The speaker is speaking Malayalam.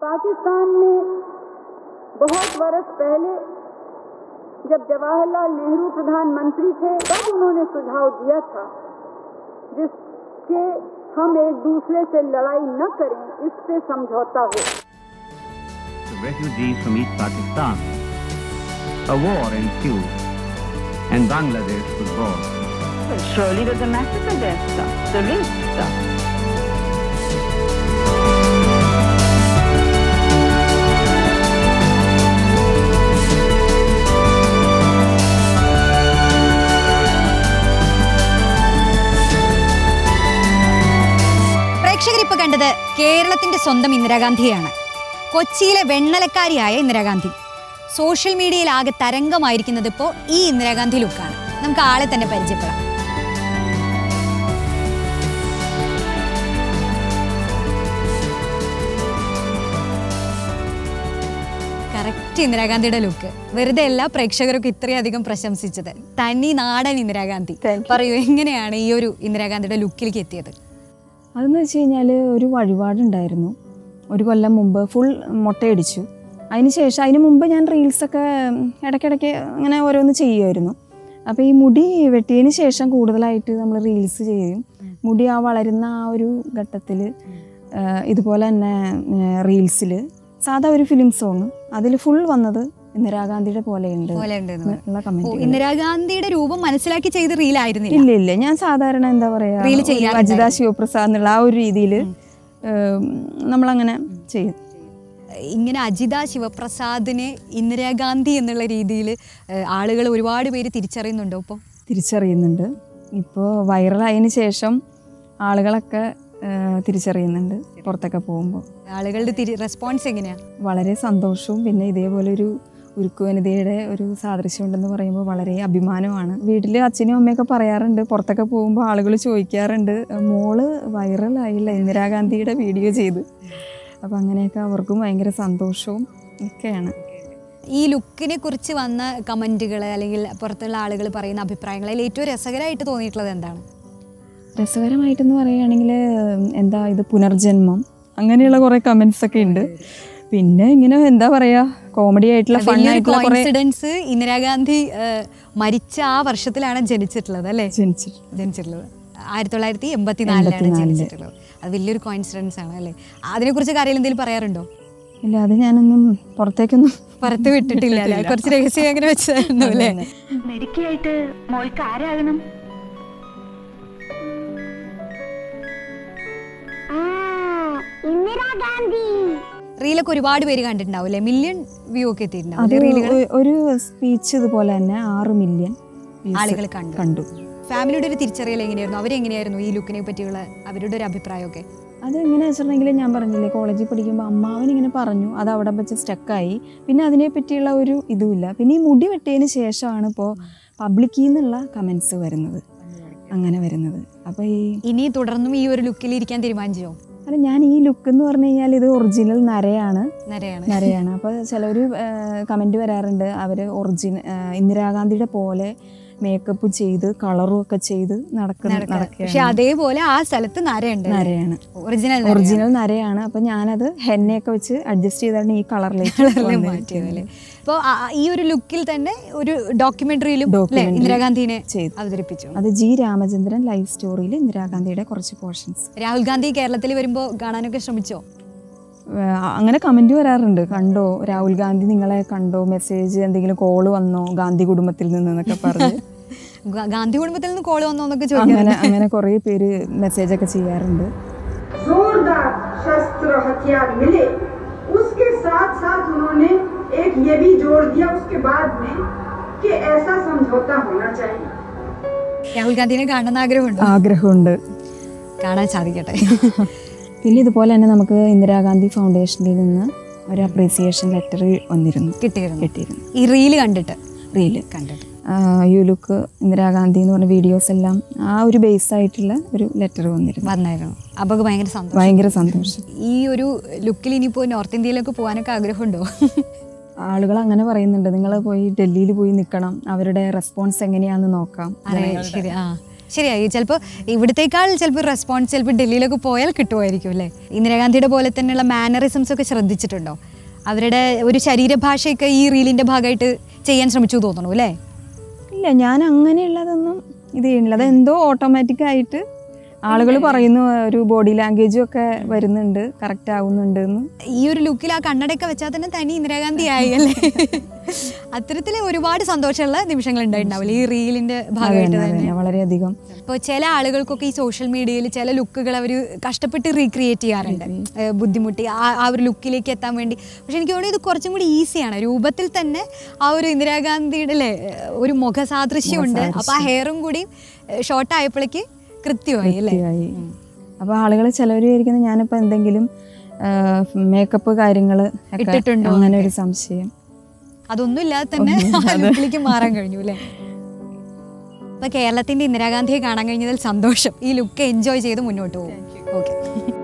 पाकिस्तान में बहुत वर्ष पहले जब जवाहरलाल नेहरू प्रधानमंत्री थे तब उन्होंने सुझाव दिया था जिसके हम एक दूसरे से लड़ाई न करें इस पे समझौता हो The refugees from East Pakistan. A war ensued, and Bangladesh was born. Well, surely there's a massacre there, sir. There is, sir. പ്രേക്ഷകർ ഇപ്പൊ കണ്ടത് കേരളത്തിന്റെ സ്വന്തം ഇന്ദിരാഗാന്ധിയാണ് കൊച്ചിയിലെ വെണ്ണലക്കാരിയായ ഇന്ദിരാഗാന്ധി സോഷ്യൽ മീഡിയയിൽ ആകെ തരംഗമായിരിക്കുന്നത് ഇപ്പോൾ ഈ ഇന്ദിരാഗാന്ധി ലുക്കാണ് നമുക്ക് ആളെ തന്നെ പരിചയപ്പെടാം കറക്റ്റ് ഇന്ദിരാഗാന്ധിയുടെ ലുക്ക് വെറുതെ അല്ല പ്രേക്ഷകരൊക്കെ ഇത്രയധികം പ്രശംസിച്ചത് തനി നാടൻ ഇന്ദിരാഗാന്ധി പറയൂ എങ്ങനെയാണ് ഈ ഒരു ഇന്ദിരാഗാന്ധിയുടെ ലുക്കിലേക്ക് എത്തിയത് അതെന്ന് വെച്ച് കഴിഞ്ഞാൽ ഒരു വഴിപാടുണ്ടായിരുന്നു ഒരു കൊല്ലം മുമ്പ് ഫുൾ മുട്ടയടിച്ചു അതിന് ശേഷം അതിന് മുമ്പ് ഞാൻ റീൽസൊക്കെ ഇടയ്ക്കിടയ്ക്ക് അങ്ങനെ ഓരോന്ന് ചെയ്യുമായിരുന്നു അപ്പോൾ ഈ മുടി വെട്ടിയതിന് ശേഷം കൂടുതലായിട്ട് നമ്മൾ റീൽസ് ചെയ്യും മുടി ആ വളരുന്ന ആ ഒരു ഘട്ടത്തിൽ ഇതുപോലെ തന്നെ റീൽസിൽ സാധാ ഒരു ഫിലിം സോങ് അതിൽ ഫുൾ വന്നത് ഇന്ദിരാഗാന്ധിയുടെ പോലെയുണ്ട് പോലെ ഉണ്ടെന്ന് പറഞ്ഞു. ഉള്ള ഓ, കമന്റ് ഇന്ദിരാഗാന്ധിയുടെ രൂപം മനസ്സിലാക്കി ചെയ്ത് റീലായിരുന്നില്ല ഇല്ല ഇല്ല ഞാൻ സാധാരണ എന്താ പറയാ Reel ഒരു ചെയ്യാറുണ്ടായിരുന്നു. അജിത ശിവപ്രസാദ് എന്നുള്ള ആ ഒരു രീതിയിൽ നമ്മളങ്ങനെ ചെയ്യും ഇങ്ങനെ അജിത ശിവപ്രസാദിനെ ഇന്ദിരാഗാന്ധി എന്നുള്ള രീതിയിൽ ആളുകൾ ഒരുപാട് പേര് തിരിച്ചറിയുന്നുണ്ടോ ഇപ്പോൾ തിരിച്ചറിയുന്നുണ്ട് ഇപ്പോൾ വൈറലായതിന് ശേഷം ആളുകളൊക്കെ ആ, തിരിച്ചറിയുന്നുണ്ട് പുറത്തൊക്കെ പോകുമ്പോൾ ആളുകളുടെ തിരി റെസ്പോൺസ് എങ്ങനെയാ വളരെ സന്തോഷവും പിന്നെ ഇതേപോലെ ഒരു ഉരുക്കുവനിതയുടെ ഒരു സാദൃശ്യം ഉണ്ടെന്ന് പറയുമ്പോൾ വളരെ അഭിമാനമാണ് വീട്ടിൽ അച്ഛനും അമ്മയൊക്കെ പറയാറുണ്ട് പുറത്തൊക്കെ പോകുമ്പോൾ ആളുകൾ ചോദിക്കാറുണ്ട് മോള് വൈറലായില്ല ഇന്ദിരാഗാന്ധിയുടെ വീഡിയോ ചെയ്ത് അപ്പോൾ അങ്ങനെയൊക്കെ അവർക്കും ഭയങ്കര സന്തോഷവും ഒക്കെയാണ് ഈ ലുക്കിനെ കുറിച്ച് വന്ന കമൻറ്റുകൾ അല്ലെങ്കിൽ പുറത്തുള്ള ആളുകൾ പറയുന്ന അഭിപ്രായങ്ങൾ അതിൽ ഏറ്റവും രസകരമായിട്ട് തോന്നിയിട്ടുള്ളത് എന്താണ് രസകരമായിട്ടെന്ന് പറയുകയാണെങ്കിൽ എന്താ ഇത് പുനർജന്മം അങ്ങനെയുള്ള കുറേ കമൻസ് ഒക്കെ ഉണ്ട് പിന്നെ ഇങ്ങനെ എന്താ പറയാ കോമഡി ആയിട്ടുള്ള ഫൺ വലിയൊരു ആയിട്ടുള്ള കുറേ കോയിൻസിഡൻസ് ഇന്ദിരാഗാന്ധി ഏഹ്, മരിച്ച ആ വർഷത്തിലാണ് ജനിച്ചിട്ടുള്ളത് അല്ലേ ജനിച്ചിട്ട് ജനിച്ചിട്ടുള്ളത് ആയിരത്തി തൊള്ളായിരത്തി എൺപത്തിനാലിലാണ് എൺപത്തിനാലില്. ജനിച്ചിട്ടുള്ളത് അത് വലിയൊരു കോയിൻസിഡൻസ് ആണ് അല്ലേ അതിനെക്കുറിച്ച് കാര്യം എന്തെങ്കിലും പറയാറുണ്ടോ ഇല്ല അത് ഞാനൊന്നും പുറത്തേക്കൊന്നും പുറത്ത് വിട്ടിട്ടില്ല അല്ലേ കുറച്ച് രഹസ്യം അങ്ങനെ വെച്ചായിരുന്നു അല്ലേ മെഡിക്കയായിട്ട് മോൾക്ക് ആരാകണം റീലൊക്കെ ഒരുപാട് പേര് കണ്ടിട്ടുണ്ടാവും അല്ലേ മില്യൺ വ്യൂ ഒക്കെ എത്തിയിട്ടുണ്ടാവും അത് അല്ലേ റീലുകൾ ഒ- ഒരു സ്പീച്ച് ഇതുപോലെ തന്നെ ആറ് മില്യൺ ആളുകൾ കണ്ടു കണ്ടു ഫാമിലിയുടെ ഒരു തിരിച്ചറിയൽ എങ്ങനെയായിരുന്നു അവരെങ്ങനെയായിരുന്നു ഈ ലുക്കിനെ പറ്റിയുള്ള അവരുടെ ഒരു അഭിപ്രായമൊക്കെ അത് എങ്ങനെ വെച്ചിട്ടുണ്ടെങ്കിൽ ഞാൻ പറഞ്ഞില്ലേ കോളേജിൽ പഠിക്കുമ്പോൾ അമ്മാവൻ ഇങ്ങനെ പറഞ്ഞു അത് അവിടെ വെച്ച് സ്റ്റക്കായി പിന്നെ അതിനെ പറ്റിയുള്ള ഒരു ഇതുമില്ല പിന്നെ ഈ മുടി വെട്ടിയതിന് ശേഷമാണ് ഇപ്പോൾ പബ്ലിക്കിൽ നിന്നുള്ള കമൻസ് വരുന്നത് അങ്ങനെ വരുന്നത് അപ്പോൾ ഈ ഇനി തുടർന്നും ഈ ഒരു ലുക്കിൽ ഇരിക്കാൻ തീരുമാനിച്ചോ അല്ല ഞാൻ ഈ ലുക്ക് എന്ന് പറഞ്ഞു കഴിഞ്ഞാൽ ഇത് ഒറിജിനൽ നരയാണ് നരയാണ് നരയാണ് അപ്പോൾ ചിലർ കമൻറ്റ് വരാറുണ്ട് അവർ ഒറിജിനൽ ഇന്ദിരാഗാന്ധിയുടെ പോലെ മേക്കപ്പ് ചെയ്ത് കളറും ഒക്കെ ചെയ്ത് നടക്കുന്ന പക്ഷെ നടക്കുകയാണ് അതേപോലെ ആ സ്ഥലത്ത് നരയുണ്ട് നരയാണ് ഒറിജിനൽ ഒറിജിനൽ നരയാണ് അപ്പോൾ ഞാനത് ഹെന്നയൊക്കെ വെച്ച് അഡ്ജസ്റ്റ് ചെയ്താണ് ഈ കളറിലേക്ക് മാറ്റിയതല്ലേ അപ്പോൾ ഈ ഒരു ലുക്കിൽ തന്നെ ഒരു ഡോക്യുമെന്ററിയിലും Documentary ഇന്ദിരാഗാന്ധിനെ ചെയ്തു. അവതരിപ്പിച്ചു അത് ജി രാമചന്ദ്രൻ ലൈവ് സ്റ്റോറിയിൽ ഇന്ദിരാഗാന്ധിയുടെ കുറച്ച് പോർഷൻസ് രാഹുൽ ഗാന്ധി കേരളത്തിൽ വരുമ്പോൾ കാണാനൊക്കെ ശ്രമിച്ചോ അങ്ങനെ കമൻറ്റ് വരാറുണ്ട് കണ്ടോ രാഹുൽ ഗാന്ധി നിങ്ങളെ കണ്ടോ മെസ്സേജ് എന്തെങ്കിലും കോള് വന്നോ ഗാന്ധി കുടുംബത്തിൽ നിന്ന് എന്നൊക്കെ പറഞ്ഞ് ഗാ- ഗാന്ധി കുടുംബത്തിൽ നിന്ന് കോള് വന്നോ എന്നൊക്കെ ചോദിക്കാം അങ്ങനെ അങ്ങനെ കുറേ പേര് മെസ്സേജൊക്കെ ചെയ്യാറുണ്ട് जोरदार शस्त्र हथियार मिले उसके साथ साथ उन्होंने एक ये भी जोड़ दिया उसके बाद में कि ऐसा समझौता होना चाहिए രാഹുൽ ഗാന്ധിനെ കാണുന്ന ആഗ്രഹമുണ്ടോ ആഗ്രഹമുണ്ട് കാണാൻ സാധിക്കട്ടെ പിന്നെ ഇതുപോലെ തന്നെ നമുക്ക് ഇന്ദിരാഗാന്ധി ഫൗണ്ടേഷനിൽ നിന്ന് ഒരു അപ്രീസിയേഷൻ ലെറ്റർ വന്നിരുന്നു കിട്ടിയിരുന്നു കിട്ടിയിരുന്നു ഈ റീല് കണ്ടിട്ട് റീല് കണ്ടിട്ട് യു ലുക്ക് ഇന്ദിരാഗാന്ധി എന്ന് പറഞ്ഞ വീഡിയോസ് എല്ലാം ആ ഒരു ബേസ് ആയിട്ടുള്ള ഒരു ലെറ്റർ വന്നിരുന്നു വന്നായിരുന്നു അപ്പൊ ഭയങ്കര സന്തോഷം ഭയങ്കര സന്തോഷം ഈ ഒരു ലുക്കിൽ ഇനിയിപ്പോ നോർത്ത് ഇന്ത്യയിലൊക്കെ പോകാനൊക്കെ ആഗ്രഹമുണ്ടോ ആളുകൾ അങ്ങനെ പറയുന്നുണ്ട് നിങ്ങൾ പോയി ഡൽഹിയിൽ പോയി നിൽക്കണം അവരുടെ റെസ്പോൺസ് എങ്ങനെയാണെന്ന് നോക്കാം അതെ ശരി ആ ശരിയായി ചിലപ്പോൾ ഇവിടത്തേക്കാൾ ചിലപ്പോൾ റെസ്പോൺസ് ചിലപ്പോൾ ഡൽഹിയിലൊക്കെ പോയാൽ കിട്ടുമായിരിക്കും അല്ലേ ഇന്ദിരാഗാന്ധിയുടെ പോലെ തന്നെയുള്ള മാനറിസംസ് ഒക്കെ ശ്രദ്ധിച്ചിട്ടുണ്ടോ അവരുടെ ഒരു ശരീരഭാഷയൊക്കെ ഈ റീലിൻ്റെ ഭാഗമായിട്ട് ചെയ്യാൻ ശ്രമിച്ചു തോന്നണു അല്ലേ ഇല്ല ഞാൻ അങ്ങനെയുള്ളതൊന്നും ഇത് ചെയ്യണില്ല അത് എന്തോ ഓട്ടോമാറ്റിക് ആയിട്ട് ആളുകൾ പറയുന്നു ഒരു ബോഡി ലാംഗ്വേജും ഒക്കെ വരുന്നുണ്ട് കറക്റ്റ് ആവുന്നുണ്ട് എന്ന് ഈ ഒരു ലുക്കിൽ ആ കണ്ണടയൊക്കെ വെച്ചാൽ തന്നെ തനി ഇന്ദിരാഗാന്ധി ആയി അല്ലേ അത്തരത്തിൽ ഒരുപാട് സന്തോഷമുള്ള നിമിഷങ്ങൾ ഉണ്ടായിട്ടുണ്ടാവില്ല ഈ റീലിന്റെ ഭാഗമായിട്ട് അതന്നെ, തന്നെ അതന്നെ, വളരെയധികം ഇപ്പോൾ ചില ആളുകൾക്കൊക്കെ ഈ സോഷ്യൽ മീഡിയയിൽ ചില ലുക്കുകൾ അവർ കഷ്ടപ്പെട്ട് റീക്രിയേറ്റ് ചെയ്യാറുണ്ട് ഏഹ് ബുദ്ധിമുട്ടി ആ ആ ഒരു ലുക്കിലേക്ക് എത്താൻ വേണ്ടി പക്ഷെ എനിക്ക് തോന്നുന്നു ഇത് കുറച്ചും കൂടി ഈസിയാണ് രൂപത്തിൽ തന്നെ ആ ഒരു ഇന്ദിരാഗാന്ധിയുടെ അല്ലേ ഒരു മുഖസാദൃശ്യമുണ്ട് അപ്പോൾ ആ ഹെയറും കൂടി ഷോർട്ട് ആയപ്പോഴേക്ക് കൃത്യമായി അല്ലേ കൃത്യമായി അപ്പോൾ ആളുകൾ ചിലവർ വിചാരിക്കുന്നത് ഞാനിപ്പോൾ എന്തെങ്കിലും മേക്കപ്പ് കാര്യങ്ങൾ ഇട്ടിട്ടുണ്ടോ അങ്ങനെ ഒരു സംശയം അതൊന്നും ഇല്ലാതെ തന്നെ ആ ലുക്കിലേക്ക് മാറാൻ കഴിഞ്ഞു അല്ലേ അപ്പൊ കേരളത്തിന്റെ ഇന്ദിരാഗാന്ധിയെ കാണാൻ കഴിഞ്ഞതിൽ സന്തോഷം ഈ ലുക്ക് എൻജോയ് ചെയ്ത് മുന്നോട്ട് പോകും ഓക്കെ